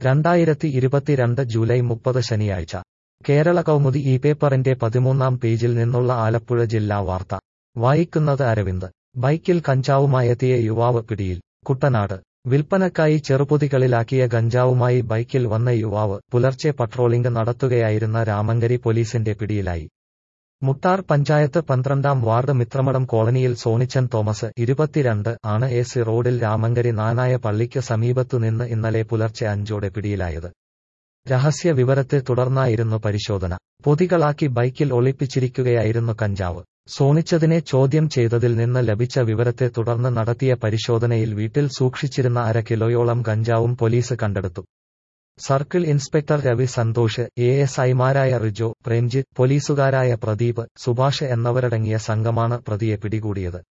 രണ്ടായിരത്തി ഇരുപത്തിരണ്ട് ജൂലൈ മുപ്പത് ശനിയാഴ്ച കേരള കൗമുദി ഈ പേപ്പറിന്റെ പതിമൂന്നാം പേജിൽ നിന്നുള്ള ആലപ്പുഴ ജില്ലാ വാർത്ത വായിക്കുന്നത് അരവിന്ദ് ബൈക്കിൽ കഞ്ചാവുമായെത്തിയ യുവാവ് പിടിയിൽ കുട്ടനാട് വിൽപ്പനക്കായി ചെറുപൊതികളിലാക്കിയ ഗഞ്ചാവുമായി ബൈക്കിൽ വന്ന യുവാവ് പുലർച്ചെ പട്രോളിംഗ് നടത്തുകയായിരുന്ന രാമങ്കരി പോലീസിന്റെ പിടിയിലായി മുട്ടാർ പഞ്ചായത്ത് പന്ത്രണ്ടാം വാർഡ് മിത്രമടം കോളനിയിൽ സോണിച്ചൻ തോമസ് ഇരുപത്തിരണ്ട് ആണ് എ സി റോഡിൽ രാമങ്കരി നാനായ പള്ളിക്ക് സമീപത്തുനിന്ന് ഇന്നലെ പുലർച്ചെ അഞ്ചോടെ പിടിയിലായത് രഹസ്യ വിവരത്തെ തുടർന്നായിരുന്നു പരിശോധന പൊതികളാക്കി ബൈക്കിൽ ഒളിപ്പിച്ചിരിക്കുകയായിരുന്നു കഞ്ചാവ് സോണിച്ചതിനെ ചോദ്യം ചെയ്തതിൽ നിന്ന് ലഭിച്ച വിവരത്തെ തുടർന്ന് നടത്തിയ പരിശോധനയിൽ വീട്ടിൽ സൂക്ഷിച്ചിരുന്ന അര കിലോയോളം ഗഞ്ചാവും പോലീസ് കണ്ടെടുത്തു circle inspector Ravi Santhosh A S ഐമാരായ റിജോ പ്രേംജിത്ത് പോലീസുകാരായ പ്രദീപ് സുഭാഷ് എന്നിവരടങ്ങിയ സംഘമാണ് പ്രതിയെ പിടികൂടിയത്